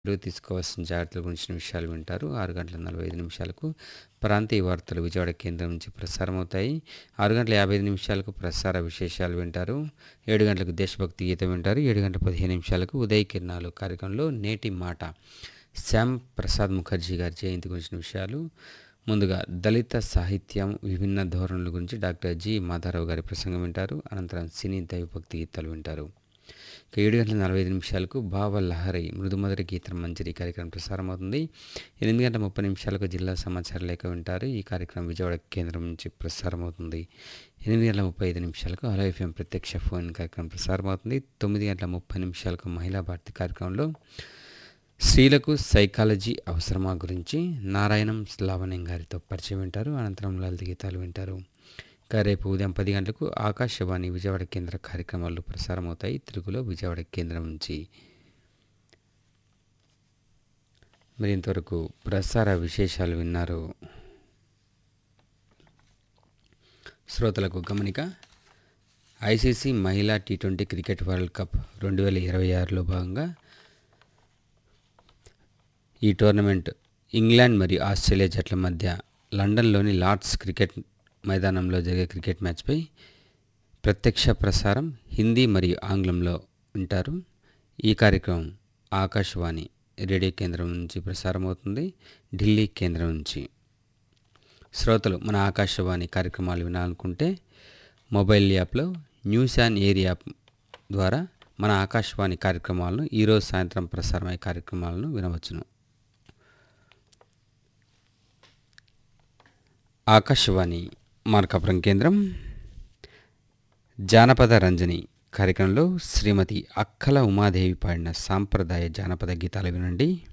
తీసుకోవాల్సిన జాగ్రత్తల గురించిన విషయాలు వింటారు ఆరు గంటల నలభై ఐదు నిమిషాలకు ప్రాంతీయ వార్తలు విజయవాడ కేంద్రం నుంచి ప్రసారం అవుతాయి ఆరు గంటల యాభై ఐదు నిమిషాలకు ప్రసార విశేషాలు వింటారు ఏడు గంటలకు దేశభక్తి గీతం వింటారు ఏడు గంటల పదిహేను నిమిషాలకు ఉదయ కిరణాలు కార్యక్రమంలో నేటి మాట శ్యామ్ ప్రసాద్ ముఖర్జీ గారి జయంతి గురించిన విషయాలు ముందుగా దళిత సాహిత్యం విభిన్న ధోరణుల గురించి డాక్టర్ జి మాధారావు గారి ప్రసంగం వింటారు అనంతరం సినీ దైవభక్తి గీతాలు వింటారు ఇక ఏడు గంటల నలభై ఐదు నిమిషాలకు భావ లహరి మృదుమధుర గీతం మంజరి కార్యక్రమం ప్రసారం అవుతుంది ఎనిమిది గంటల ముప్పై నిమిషాలకు జిల్లా సమాచార లేఖ వింటారు ఈ కార్యక్రమం విజయవాడ కేంద్రం నుంచి ప్రసారం అవుతుంది ఎనిమిది గంటల ముప్పై ఐదు నిమిషాలకు హలో ఎఫ్ఎం ప్రత్యక్ష ఫోన్ కార్యక్రమం ప్రసారం అవుతుంది తొమ్మిది గంటల ముప్పై నిమిషాలకు మహిళా భారతి కార్యక్రమంలో స్త్రీలకు సైకాలజీ అవసరమా గురించి నారాయణం లావణ్యం గారితో పరిచయం వింటారు అనంతరం లలిత గీతాలు వింటారు ఇంకా రేపు ఉదయం పది గంటలకు ఆకాశవాణి విజయవాడ కేంద్ర కార్యక్రమాలు ప్రసారం అవుతాయి తెలుగులో విజయవాడ కేంద్రం నుంచి మరి ఇంతవరకు ప్రసార విశేషాలు విన్నారు శ్రోతలకు గమనిక ఐసీసీ మహిళా T twenty cricket world cup రెండు వేల ఇరవై ఆరులో భాగంగా ఈ టోర్నమెంట్ ఇంగ్లాండ్ మరియు ఆస్ట్రేలియా జట్ల మధ్య లండన్లోని లార్డ్స్ క్రికెట్ మైదానంలో జరిగే క్రికెట్ మ్యాచ్పై ప్రత్యక్ష ప్రసారం హిందీ మరియు ఆంగ్లంలో వింటారు ఈ కార్యక్రమం ఆకాశవాణి రేడియో కేంద్రం నుంచి ప్రసారం అవుతుంది ఢిల్లీ కేంద్రం నుంచి శ్రోతలు మన ఆకాశవాణి కార్యక్రమాలు వినాలనుకుంటే మొబైల్ యాప్లో న్యూస్ అండ్ ఎయిర్ యాప్ ద్వారా మన ఆకాశవాణి కార్యక్రమాలను ఈరోజు సాయంత్రం ప్రసారమయ్యే కార్యక్రమాలను వినవచ్చును ఆకాశవాణి మార్కాపురం కేంద్రం జానపద రంజని కార్యక్రమంలో శ్రీమతి అక్కల ఉమాదేవి పాడిన సాంప్రదాయ జానపద గీతాలు వినండి